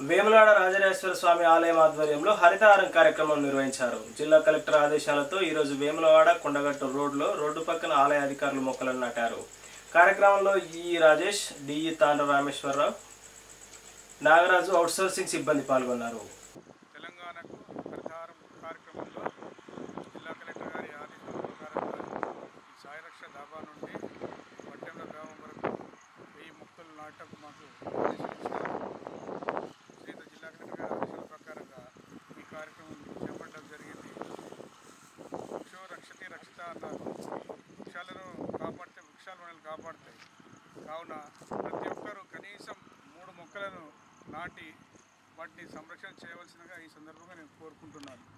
వేములాడ రాజరాజేశ్వర స్వామి ఆలయం ఆధ్వర్యంలో హరితహారం కార్యక్రమం నిర్వహించారు జిల్లా కలెక్టర్ ఆదేశాలతో ఈరోజు వేములవాడ కొండగట్టు రోడ్లో రోడ్డు పక్కన ఆలయ అధికారులు మొక్కలను నాటారు కార్యక్రమంలో ఈ రాజేష్ డిఈ తాండ్ర రామేశ్వరరావు నాగరాజు అవుట్సోర్సింగ్ సిబ్బంది పాల్గొన్నారు తెలంగాణకు ప్రచారం కార్యక్రమంలో జిల్లా కలెక్టర్ గారి ఆదేశాల ప్రకారంగా ఈ సాయిరక్ష దాబా నుండి పట్టెంల గ్రామం వరకు వెయ్యి మొక్కలు నాటకు మాకు ఆదేశాలు ఇచ్చినారు శ్రీత జిల్లా కలెక్టర్ గారి ఆదేశాల ప్రకారంగా ఈ కార్యక్రమం చేపట్టడం జరిగింది వృక్షో రక్షతి రక్షిత అన్నారు వృక్షాలను కాపాడితే వృక్షాలు మనల్ని కాపాడుతాయి కావున ప్రతి ఒక్కరూ కనీసం మూడు మొక్కలను నాటి వాటిని సంరక్షణ చేయవలసిందిగా ఈ సందర్భంగా నేను కోరుకుంటున్నాను